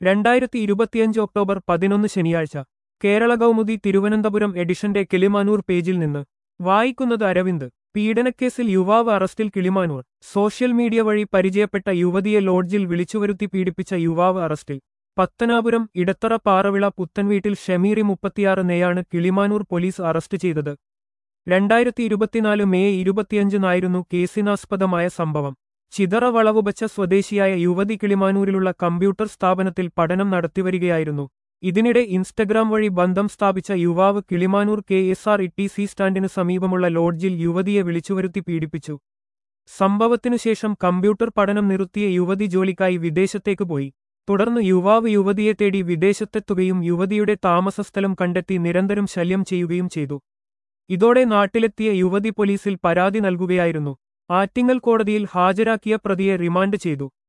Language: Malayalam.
രണ്ടായിരത്തി ഇരുപത്തിയഞ്ച് ഒക്ടോബർ പതിനൊന്ന് ശനിയാഴ്ച കേരള കൗമുദി തിരുവനന്തപുരം എഡിഷന്റെ കിളിമാനൂർ പേജിൽ നിന്ന് വായിക്കുന്നത് അരവിന്ദ് പീഡനക്കേസിൽ യുവാവ് അറസ്റ്റിൽ കിളിമാനൂർ സോഷ്യൽ മീഡിയ വഴി പരിചയപ്പെട്ട യുവതിയെ ലോഡ്ജിൽ വിളിച്ചുവരുത്തി പീഡിപ്പിച്ച യുവാവ് അറസ്റ്റിൽ പത്തനാപുരം ഇടത്തറ പാറവിള പുത്തൻവീട്ടിൽ ഷമീറി മുപ്പത്തിയാറ് നെയാണ് കിളിമാനൂർ പോലീസ് അറസ്റ്റ് ചെയ്തത് രണ്ടായിരത്തി ഇരുപത്തിനാല് മെയ് ഇരുപത്തിയഞ്ചിനായിരുന്നു കേസിനാസ്പദമായ സംഭവം ചിതറ വളവുബച്ച സ്വദേശിയായ യുവതി കിളിമാനൂരിലുള്ള കമ്പ്യൂട്ടർ സ്ഥാപനത്തിൽ പഠനം നടത്തിവരികയായിരുന്നു ഇതിനിടെ ഇൻസ്റ്റഗ്രാം വഴി ബന്ധം സ്ഥാപിച്ച യുവാവ് Kilimanoor K S R T C സി സ്റ്റാൻഡിന് സമീപമുള്ള ലോഡ്ജിൽ യുവതിയെ വിളിച്ചുവരുത്തി പീഡിപ്പിച്ചു സംഭവത്തിനുശേഷം കമ്പ്യൂട്ടർ പഠനം നിർത്തിയ യുവതി ജോലിക്കായി വിദേശത്തേക്ക് പോയി തുടർന്ന് യുവാവ് യുവതിയെ തേടി വിദേശത്തെത്തുകയും യുവതിയുടെ താമസസ്ഥലം കണ്ടെത്തി നിരന്തരം ശല്യം ചെയ്യുകയും ചെയ്തു ഇതോടെ നാട്ടിലെത്തിയ യുവതി പോലീസിൽ പരാതി നൽകുകയായിരുന്നു ആറ്റിങ്ങൽ കോടതിയിൽ ഹാജരാക്കിയ പ്രതിയെ റിമാൻഡ് ചെയ്തു